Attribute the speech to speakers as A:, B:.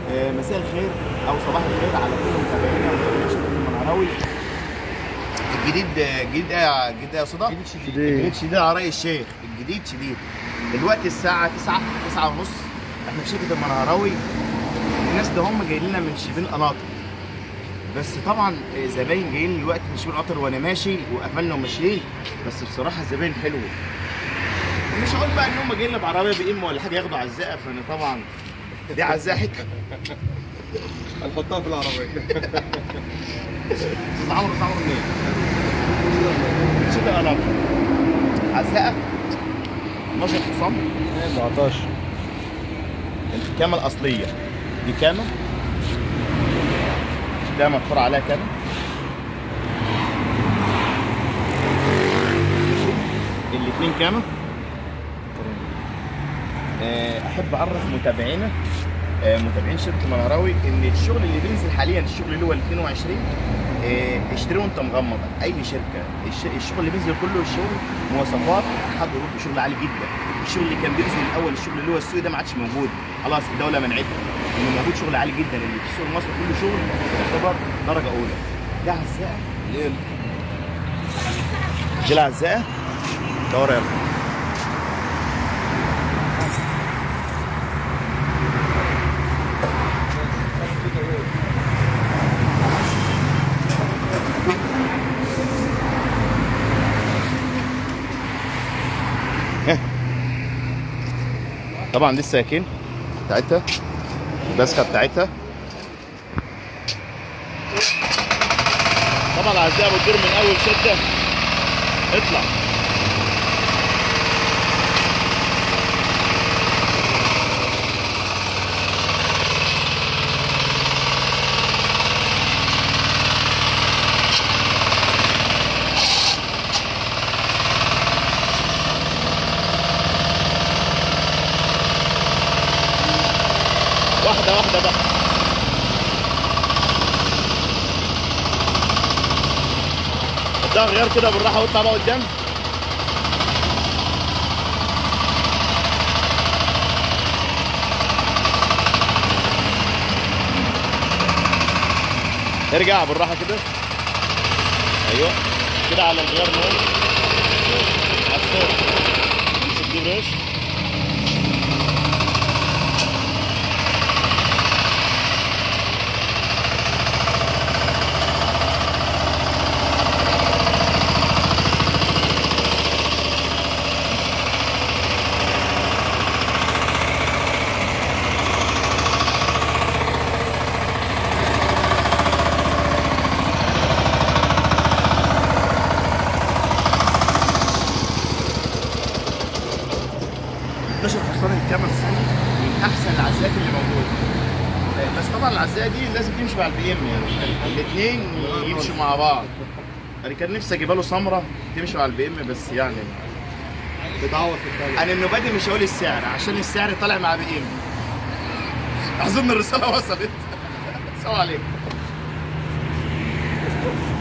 A: آه، مساء الخير او صباح الخير على كل متابعينا ومتابعين شركه المنعراوي الجديد الجديد ايه يا جديد يا صدى؟
B: جديد شديد.
A: الجديد شديد على رأي الشيخ الجديد شديد دلوقتي الساعة 9 9 ونص احنا في شركة المنعراوي الناس ده هم جايين لنا من شبين قناطر بس طبعا زباين جايين دلوقتي من شبين قطر وانا ماشي وقفلنا وماشيين بس بصراحة الزباين حلوة مش هقول بقى ان هم جايين لنا بعربية بإم ولا حاجة ياخدوا عزاقة فانا طبعا دي عزاقة حتة
B: هنحطها في العربية
A: استاذ عمرو استاذ عمرو منين؟ شتا قناطر عزاقة 12 حصان
B: 14
A: الكامة الأصلية دي كامة ده مدفوع عليها كامة الاتنين كامة آه، أحب أعرف متابعينا آه، متابعين شركة منهراوي إن الشغل اللي بينزل حاليا الشغل اللي هو ال 22 آه، اشتريه وأنت مغمض أي شركة الش- الشغل اللي بينزل كله الشغل مواصفات حد يروح بشغل عالي جدا الشغل اللي كان بينزل الأول الشغل اللي هو السوق ده ما عادش موجود خلاص الدولة منعته إنه موجود شغل عالي جدا اللي في السوق المصري كله شغل يعتبر درجة أولى ده عزاء ليه دي العزاء دور يلا طبعا دي السكاكين بتاعتها البسكه بتاعتها طبعا العزاء بتدور من اول شده اطلع واحده واحده بقى اديها غيار كده بالراحه واطلع بقى قدام ارجع بالراحه كده ايوه كده على الغيار نور على الصوت امسك دي بريش12 حصان الكامل الصيني من احسن العزاءات اللي موجوده آه، بس طبعا العزاء دي لازم تمشي مع البي ام يعني الاثنين يمشوا مع بعض انا كان نفسي اجيبها له سمره تمشي مع البي ام بس يعني
B: تتعوض في التالي
A: انا المبادئ مش هقول السعر عشان السعر طالع مع بي ام اظن الرساله وصلت السلام عليكم